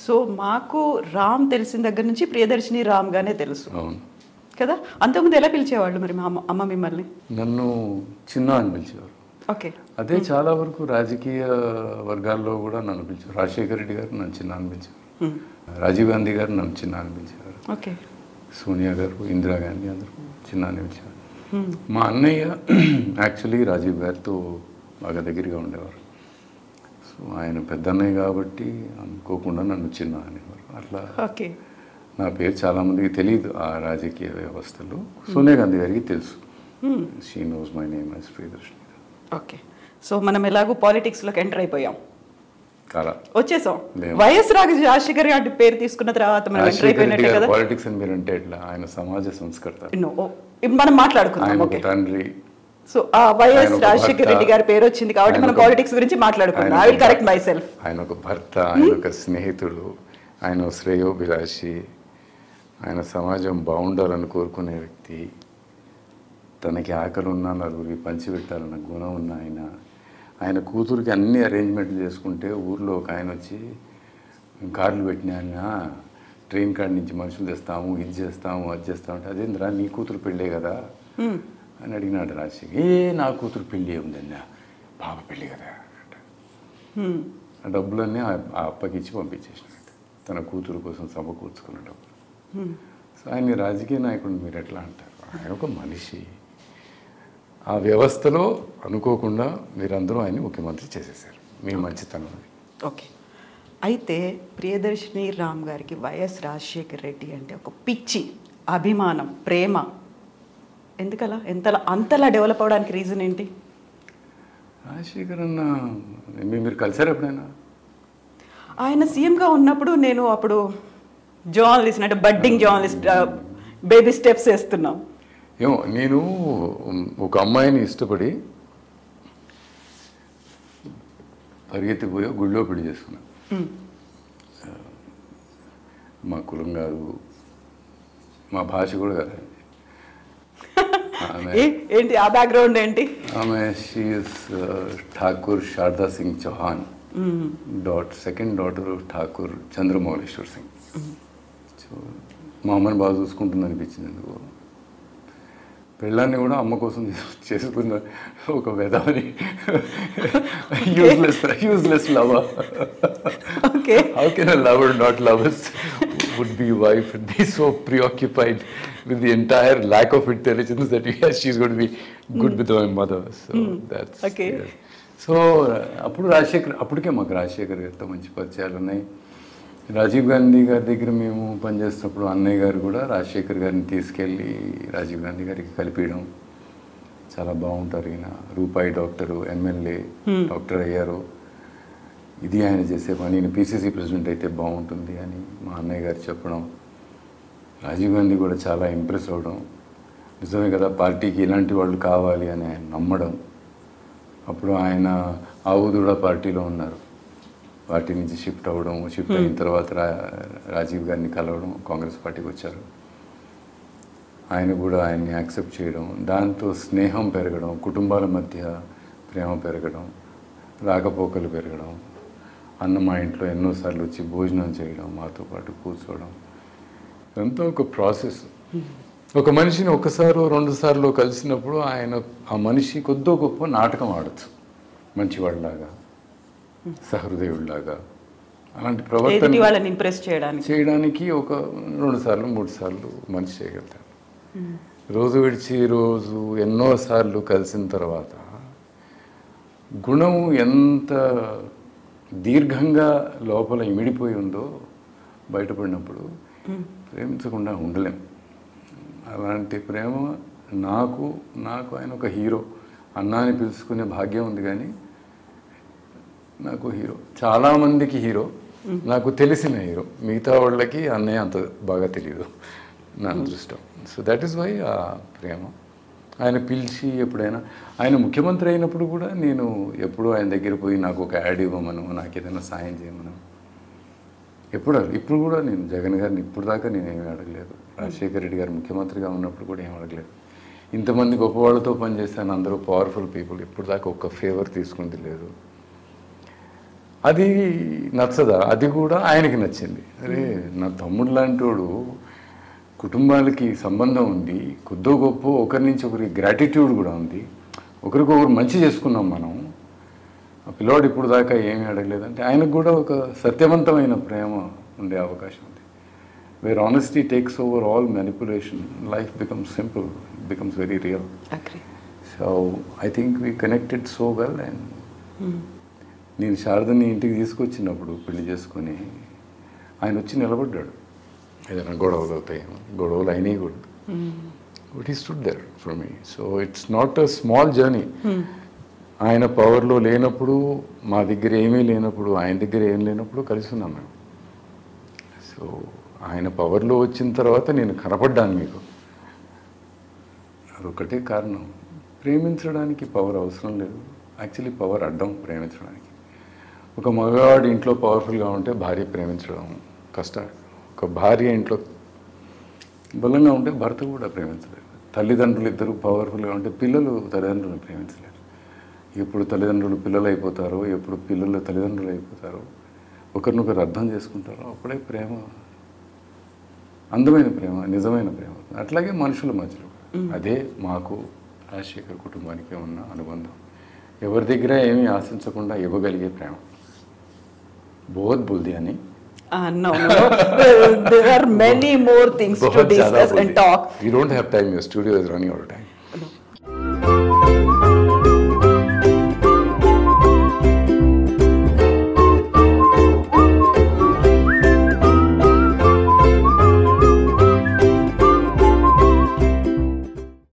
So మాకు రామ్ తెలిసిన దగ్గర నుంచి ప్రియదర్శిని రామ్ గానే తెలుసు అవును కదా అంతకుముందు ఎలా పిలిచేవాళ్ళు మరి మా అమ్మ అమ్మ మిమ్మల్ని నన్ను చిన్న అని పిలిచేవారు ఓకే అదే చాలా వరకు రాజకీయ వర్గాల్లో కూడా నన్ను పిలిచారు రాజశేఖర రెడ్డి గారు నన్ను చిన్న అని పిలిచేవారు రాజీవ్ గాంధీ గారు నన్ను చిన్న అని పిలిచేవారు ఓకే సోనియా గారు ఇందిరాగాంధీ అందరూ చిన్న అని పిలిచేవారు మా అన్నయ్య యాక్చువల్లీ రాజీవ్ గారితో బాగా దగ్గరగా ఉండేవారు సో ఆయన పెద్ద అన్నయ్య కాబట్టి అనుకోకుండా నన్ను చిన్న అనేవారు అట్లా ఓకే నా పేరు చాలా మందికి తెలియదు ఆ రాజకీయ వ్యవస్థలో సోనియా గాంధీ గారికి తెలుసు she knows my name as Priyadarshini okay so మనం ఎలాగో పాలిటిక్స్లోకి ఎంటర్ అయిపోయాం చాలా వచ్చేసాం లేవు. వైఎస్ రాజ రాజశేఖర్ గారి పేరు తీసుకున్న తర్వాత మనం ఎంటర్ రాజశేఖర రెడ్డి అయిపోయినట్టే గారు కదా పాలిటిక్స్ అని మీరు అంటే ఎట్లా ఆయన సమాజ సంస్కర్త No, ఓ, ఇప్పుడు మనం మాట్లాడుకుందాం ఆయన ఒక ఓకే తండ్రి సో ఆ వైఎస్ ఆయన ఒక రాజశేఖర్ భర్త. రెడ్డి గారి పేరు వచ్చింది కాబట్టి ఆయన మనం ఒక- పాలిటిక్స్ గురించి మాట్లాడుకుందాం ఆయన ఐ విల్ ఒక- కరెక్ట్ మై సెల్ఫ్ ఆయన ఒక భర్త ఆయన ఒక స్నేహితుడు ఆయన ఒక శ్రేయోభిలాషి ఆయన సమాజం బాగుండాలని కోరుకునే వ్యక్తి తనకి ఆకలి ఉన్న నలుగురికి పంచిపెట్టాలన్న గుణం ఉన్న ఆయన ఆయన కూతురికి అన్ని అరేంజ్మెంట్లు చేసుకుంటే ఊర్లో ఒక ఆయన వచ్చి కార్లు పెట్టినా ట్రైన్ కాడ నుంచి మనుషులు తెస్తాము ఇది చేస్తాము అది చేస్తాము అంటే అదేంద్రా నీ కూతురు పెళ్ళే కదా అని అడిగినాడు రాజశేఖర్ ఏ నా కూతురు పెళ్ళి ఉందన్నా పాప పెళ్ళి కదా అంటే ఆ డబ్బులన్నీ ఆ- ఆ అప్పకి ఇచ్చి పంపించేసినాడు తన కూతురు కోసం సమకూర్చుకున్న డబ్బులు సో ఆయన రాజకీయ నాయకుడు మీరు ఎట్లా అంటారు ఆయన ఒక మనిషి ఆ వ్యవస్థలో అనుకోకుండా మీరందరూ ఆయన్ని ముఖ్యమంత్రి చేసేసారు మీ మంచితనం అది ఓకే అయితే ప్రియదర్శిని రామ్ గారికి వైఎస్ రాజశేఖర్ రెడ్డి అంటే ఒక పిచ్చి అభిమానం ప్రేమ ఎందుకలా ఎంతలా అంతలా డెవలప్ అవడానికి రీజన్ ఏంటి రాజశేఖర్ అన్న మీ- మీరు కలిసారు ఎప్పుడైనా ఆయన సీఎంగా ఉన్నప్పుడు నేను అప్పుడు జర్నలిస్ట్ అంటే బడ్డింగ్ జర్నలిస్ట్ బేబీ స్టెప్స్ వేస్తున్నాం ఏమో నేను ఒక అమ్మాయిని ఇష్టపడి పరిగెత్తిపోయి గుళ్ళో పెళ్లి చేసుకున్నాను మా కులం కాదు మా భాష కూడా కాదు ఆమె ఏ- ఏంటి ఆ బ్యాక్గ్రౌండ్ ఏంటి ఆమె షీఈస్ ఠాకూర్ శారదా సింగ్ చౌహాన్ డాట్ second daughter Thakur Chandramouleshwar Singh so మా అమ్మని బాగా చూసుకుంటుంది అనిపించింది ఎందుకు పెళ్ళాన్ని కూడా అమ్మ కోసం చేసు- చేసుకున్న ఒక వెధవని useless useless lover okay How can a lover not love us would be wife and be so preoccupied with the entire lack of intelligence that yes, she's going to be good with my mother. So that's Okay. yeah. So అప్పుడు రాజశేఖర్ అప్పటికే మాకు రాజశేఖర్ గారితో మంచి పరిచయాలు ఉన్నాయి రాజీవ్ గాంధీ గారి దగ్గర మేము పనిచేస్తున్నప్పుడు అన్నయ్య గారు కూడా రాజశేఖర్ గారిని తీసుకెళ్ళి రాజీవ్ గాంధీ గారికి కలిపించడం చాలా బాగుంటారు ఈయన రూపాయి డాక్టరు ఎమ్మెల్యే డాక్టర్ అయ్యారు ఇది ఆయన చేసే పని ఈయన పీసీసీ ప్రెసిడెంట్ అయితే బాగుంటుంది అని మా అన్నయ్య గారు చెప్పడం రాజీవ్ గాంధీ కూడా చాలా ఇంప్రెస్ అవ్వడం నిజమే కదా పార్టీకి ఇలాంటి వాళ్ళు కావాలి అని ఆయన నమ్మడం అప్పుడు ఆయన ఆవుదూడ పార్టీలో ఉన్నారు పార్టీ నుంచి షిఫ్ట్ అవ్వడం షిఫ్ట్ అయిన తర్వాత రా రాజీవ్ గారిని కలవడం కాంగ్రెస్ పార్టీకి వచ్చారు ఆయన కూడా ఆయన్ని యాక్సెప్ట్ చేయడం దాంతో స్నేహం పెరగడం కుటుంబాల మధ్య ప్రేమ పెరగడం రాకపోకలు పెరగడం అన్న మా ఇంట్లో ఎన్నోసార్లు వచ్చి భోజనం చేయడం మాతో పాటు కూర్చోవడం ఇదంతా ఒక ప్రాసెస్ ఒక మనిషిని ఒకసారి రెండు సార్లు కలిసినప్పుడు ఆయన ఆ మనిషి కొద్దో గొప్ప నాటకం ఆడచ్చు మంచివాడిలాగా సహృదయుడిలాగా అలాంటి ఎదుటి ప్రవర్తన వాళ్ళని ఇంప్రెస్ చేయడానికి చేయడానికి ఒక రెండు సార్లు మూడు సార్లు మనిషి చేయగలుగుతాడు రోజు విడిచి రోజు ఎన్నోసార్లు కలిసిన తర్వాత గుణం ఎంత దీర్ఘంగా లోపల ఇమిడిపోయి ఉందో బయటపడినప్పుడు ప్రేమించకుండా ఉండలేం అలాంటి ప్రేమ నాకు నాకు ఆయన ఒక హీరో అన్నాని పిలుచుకునే భాగ్యం ఉంది కానీ నాకు హీరో చాలామందికి హీరో నాకు తెలిసిన హీరో మిగతా వాళ్ళకి అన్నయ్య అంత బాగా తెలియదు నా అదృష్టం సో దట్ ఈస్ వై ఆ ప్రేమ ఆయన పిలిచి ఎప్పుడైనా ఆయన ముఖ్యమంత్రి అయినప్పుడు కూడా నేను ఎప్పుడూ ఆయన దగ్గర పోయి నాకు ఒక యాడ్ ఇవ్వమను నాకు ఏదైనా సాయం చేయమను ఎప్పుడు అడగ- ఇప్పుడు కూడా నేను జగన్ గారిని ఇప్పుడు దాకా నేను ఏమీ అడగలేదు రాజశేఖర రెడ్డి గారు ముఖ్యమంత్రిగా ఉన్నప్పుడు కూడా ఏం అడగలేదు ఇంతమంది గొప్ప వాళ్ళతో పనిచేస్తాను అందరూ పవర్ఫుల్ పీపుల్ ఇప్పుడు దాకా ఒక్క ఫేవర్ తీసుకుంది లేదు అది నచ్చదా అది కూడా ఆయనకి నచ్చింది అరే నా తమ్ముడు లాంటోడు కుటుంబాలకి సంబంధం ఉంది కొద్దో గొప్ప ఒకరి నుంచి ఒకరికి గ్రాటిట్యూడ్ కూడా ఉంది ఒకరికొకరు మంచి చేసుకున్నాం మనం ఆ పిల్లోడు ఇప్పుడు దాకా ఏమీ అడగలేదంటే ఆయనకు కూడా ఒక సత్యవంతమైన ప్రేమ ఉండే అవకాశం ఉంది where honesty takes over all manipulation life becomes simple becomes very real agree so I think we connected so well and నేను శారదని ఇంటికి తీసుకొచ్చినప్పుడు పెళ్లి చేసుకొని ఆయన వచ్చి నిలబడ్డాడు ఏదైనా గొడవలు అవుతాయి గొడవలు అయినాయి కూడా but he stood there for me so it's not a small journey ఆయన పవర్లో లేనప్పుడు మా దగ్గర ఏమీ లేనప్పుడు ఆయన దగ్గర ఏం లేనప్పుడు కలిసి ఉన్నాం మేము సో ఆయన పవర్లో వచ్చిన తర్వాత నేను కనపడ్డాను మీకు అదొకటే కారణం ప్రేమించడానికి పవర్ అవసరం లేదు యాక్చువల్లీ పవర్ అడ్డం ప్రేమించడానికి ఒక మగవాడు ఇంట్లో పవర్ఫుల్గా ఉంటే భార్య ప్రేమించడం కష్టం ఒక భార్య ఇంట్లో బలంగా ఉంటే భర్త కూడా ప్రేమించలేరు తల్లిదండ్రులు ఇద్దరు పవర్ఫుల్గా ఉంటే పిల్లలు తల్లిదండ్రులను ప్రేమించలేరు ఎప్పుడు తల్లిదండ్రులు పిల్లలు అయిపోతారో ఎప్పుడు పిల్లలు తల్లిదండ్రులు అయిపోతారో ఒకరినొకరు అర్థం చేసుకుంటారో అప్పుడే ప్రేమ అందమైన ప్రేమ నిజమైన ప్రేమ అట్లాగే మనుషుల మధ్యలో అదే మాకు రాజశేఖర్ కుటుంబానికి ఉన్న అనుబంధం ఎవరి దగ్గర ఏమీ ఆశించకుండా ఇవ్వగలిగే ప్రేమ బోధ్ బుల్ది అని Uh, no, no, no. there are many more things to बहुत ज्यादा discuss and बोल दिया। talk. You don't have time. Your studio is running out of time.